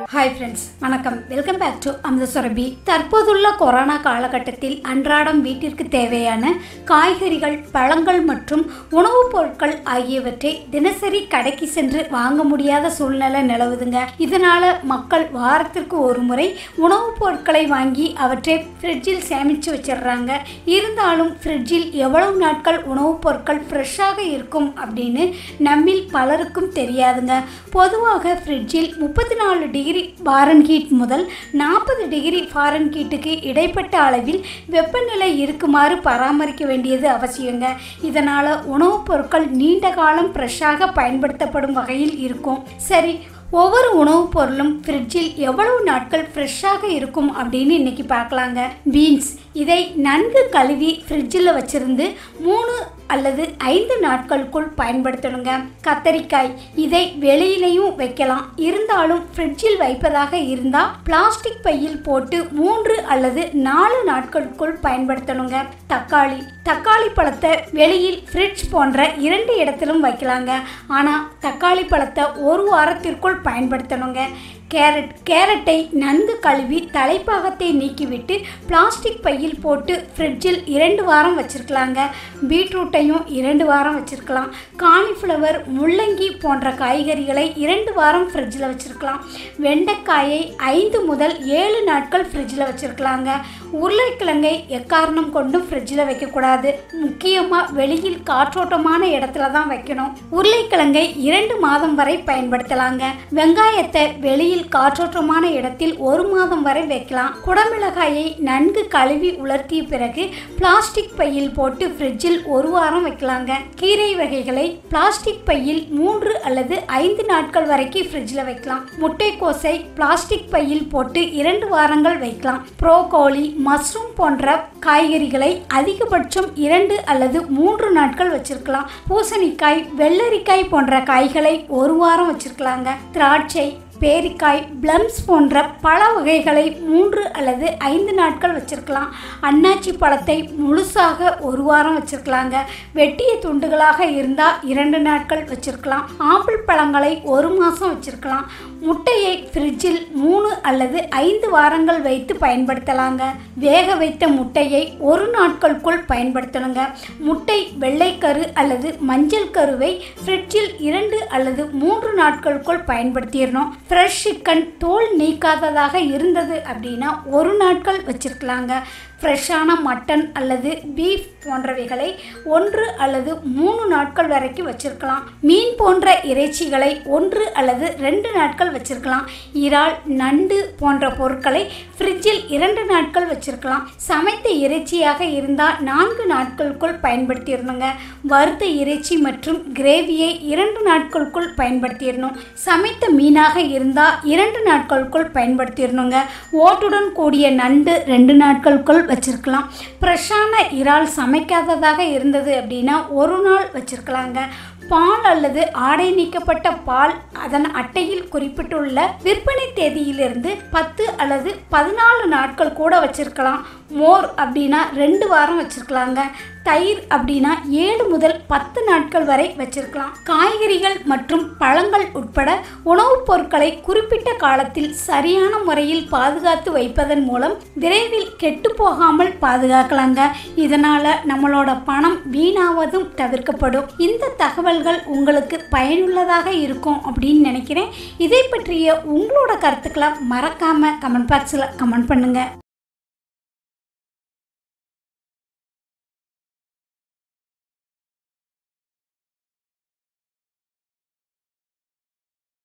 hi friends வணக்கம் welcome back to Amrita Surabhi தற்போதுள்ள corona காலகட்டத்தில் அன்றாடம் வீட்டிற்கு தேவையான காய்கறிகள் பழங்கள் மற்றும் உணவுப் பொருட்கள் ஆகியவற்றை தினசரி கடைக்கு சென்று வாங்க முடியாத சூழ்நிலை நிலவுதுங்க இதனால மக்கள் வாரத்திற்கு ஒரு முறை உணவுப் பொருட்களை வாங்கி அவற்றை ஃப்ரிட்ஜில் சேமித்து வச்சிடுறாங்க இருந்தாலும் ஃப்ரிட்ஜில் எவ்வளவு நாட்கள் உணவுப் பொருட்கள் ஃப்ரெஷ்ஷாக இருக்கும் அப்படின்னு நம்மில் பலருக்கும் தெரியாதுங்க பொதுவாக ஃப்ரிட்ஜில் முப்பத்தி நாலு டிகிரி ஃபாரன்ஹீட் முதல் நாற்பது டிகிரி ஃபாரன்ஹீட்டுக்கு இடைப்பட்ட அளவில் வெப்பநிலை இருக்குமாறு பராமரிக்க வேண்டியது அவசியங்க இதனால் உணவுப் பொருட்கள் நீண்ட காலம் ஃப்ரெஷ்ஷாக பயன்படுத்தப்படும் வகையில் இருக்கும் சரி ஒவ்வொரு உணவுப் பொருளும் ஃப்ரிட்ஜில் எவ்வளவு நாட்கள் ஃப்ரெஷ்ஷாக இருக்கும் அப்படின்னு இன்னைக்கு பார்க்கலாங்க பீன்ஸ் இதை நன்கு கழுவி ஃப்ரிட்ஜில் வச்சிருந்து மூணு அல்லது ஐந்து நாட்களுக்குள் பயன்படுத்தணுங்க கத்தரிக்காய் இதை வெளியிலையும் வைக்கலாம் இருந்தாலும் ஃப்ரிட்ஜில் வைப்பதாக இருந்தால் பிளாஸ்டிக் பையில் போட்டு மூன்று அல்லது நாலு நாட்களுக்குள் பயன்படுத்தணுங்க தக்காளி தக்காளி பழத்தை வெளியில் ஃப்ரிட்ஜ் போன்ற இரண்டு இடத்திலும் வைக்கலாங்க ஆனால் தக்காளி பழத்தை ஒரு வாரத்திற்குள் பயன்படுத்தணுங்க கேரட் கேரட்டை நன்கு கழுவி தலைப்பாகத்தை நீக்கிவிட்டு பிளாஸ்டிக் பையில் போட்டு ஃப்ரிட்ஜில் இரண்டு வாரம் வச்சுருக்கலாங்க பீட்ரூட்டையும் இரண்டு வாரம் வச்சுருக்கலாம் காலிஃப்ளவர் முள்ளங்கி போன்ற காய்கறிகளை இரண்டு வாரம் ஃப்ரிட்ஜில் வச்சுருக்கலாம் வெண்டைக்காயை ஐந்து முதல் ஏழு நாட்கள் ஃப்ரிட்ஜில் வச்சுருக்கலாங்க உருளைக்கிழங்கை எக்காரணம் கொண்டும் ஃப்ரிட்ஜில் வைக்கக்கூடாது முக்கியமாக வெளியில் காற்றோட்டமான இடத்துல தான் வைக்கணும் உருளைக்கிழங்கை இரண்டு மாதம் வரை பயன்படுத்தலாங்க வெங்காயத்தை வெளியில் காற்றோட்டமான இடத்தில் ஒரு மாதம் வரை வைக்கலாம் குடமிளகாயை நன்கு கழுவி உலர்த்திய பிறகு பிளாஸ்டிக் பையில் போட்டு ஃப்ரிட்ஜில் ஒரு வாரம் வைக்கலாங்க கீரை வகைகளை பிளாஸ்டிக் பையில் மூன்று அல்லது ஐந்து நாட்கள் வரைக்கும் ஃப்ரிட்ஜில் வைக்கலாம் முட்டைக்கோஸை பிளாஸ்டிக் பையில் போட்டு இரண்டு வாரங்கள் வைக்கலாம் ப்ரோகோலி மஷ்ரூம் போன்ற காய்கறிகளை அதிகபட்சம் இரண்டு அல்லது மூன்று நாட்கள் வச்சிருக்கலாம் பூசணிக்காய் வெள்ளரிக்காய் போன்ற காய்களை ஒரு வாரம் வச்சிருக்கலாங்க திராட்சை பேரிக்காய் பிளம்ஸ் போன்ற பழ வகைகளை மூன்று அல்லது ஐந்து நாட்கள் வச்சிருக்கலாம் அன்னாச்சி பழத்தை முழுசாக ஒரு வாரம் வச்சிருக்கலாங்க வெட்டிய துண்டுகளாக இருந்தால் இரண்டு நாட்கள் வச்சிருக்கலாம் ஆப்பிள் பழங்களை ஒரு மாதம் வச்சிருக்கலாம் முட்டையை ஃப்ரிட்ஜில் மூணு அல்லது ஐந்து வாரங்கள் வைத்து பயன்படுத்தலாங்க வேக வைத்த முட்டையை ஒரு நாட்களுக்குள் பயன்படுத்தணுங்க முட்டை வெள்ளைக்கரு அல்லது மஞ்சள் கருவை ஃப்ரிட்ஜில் இரண்டு அல்லது மூன்று நாட்களுக்குள் பயன்படுத்திடணும் ஃப்ரெஷ் சிக்கன் தோல் நீக்காததாக இருந்தது அப்படின்னா ஒரு நாட்கள் வச்சிருக்கலாங்க ஃப்ரெஷ்ஷான மட்டன் அல்லது பீஃப் போன்றவைகளை ஒன்று அல்லது மூணு நாட்கள் வரைக்கும் வச்சிருக்கலாம் மீன் போன்ற இறைச்சிகளை ஒன்று அல்லது ரெண்டு நாட்கள் வச்சிருக்கலாம் இறால் நண்டு போன்ற பொருட்களை ஃப்ரிட்ஜில் இரண்டு நாட்கள் வச்சிருக்கலாம் சமைத்த இறைச்சியாக இருந்தால் நான்கு நாட்களுக்குள் பயன்படுத்திடணுங்க வறுத்த இறைச்சி மற்றும் கிரேவியை இரண்டு நாட்களுக்குள் பயன்படுத்திடணும் சமைத்த மீனாக இருந்தால் இரண்டு நாட்களுக்குள் பயன்படுத்திடணுங்க ஓட்டுடன் கூடிய நண்டு ரெண்டு நாட்களுக்குள் வச்சிருக்கலாம் ஃப்ரெஷ்ஷான இறால் சமைக்காததாக இருந்தது அப்படின்னா ஒரு நாள் வச்சிருக்கலாங்க பால் அல்லது ஆடை நீக்கப்பட்ட பால் அதன் அட்டையில் குறிப்பிட்டுள்ள விற்பனை தேதியிலிருந்து பத்து அல்லது பதினாலு நாட்கள் கூட வச்சிருக்கலாம் மோர் அப்படின்னா ரெண்டு வாரம் வச்சிருக்கலாங்க தயிர் அப்படின்னா ஏழு முதல் பத்து நாட்கள் வரை வச்சிருக்கலாம் காய்கறிகள் மற்றும் பழங்கள் உட்பட உணவுப் பொருட்களை குறிப்பிட்ட காலத்தில் சரியான முறையில் பாதுகாத்து வைப்பதன் மூலம் விரைவில் கெட்டு போகாமல் பாதுகாக்கலாங்க இதனால நம்மளோட பணம் வீணாவதும் தவிர்க்கப்படும் இந்த தகவல்கள் உங்களுக்கு பயனுள்ளதாக இருக்கும் அப்படின்னு நினைக்கிறேன் இதை பற்றிய உங்களோட கருத்துக்களை மறக்காம கமெண்ட் பாக்ஸில் கமெண்ட் பண்ணுங்க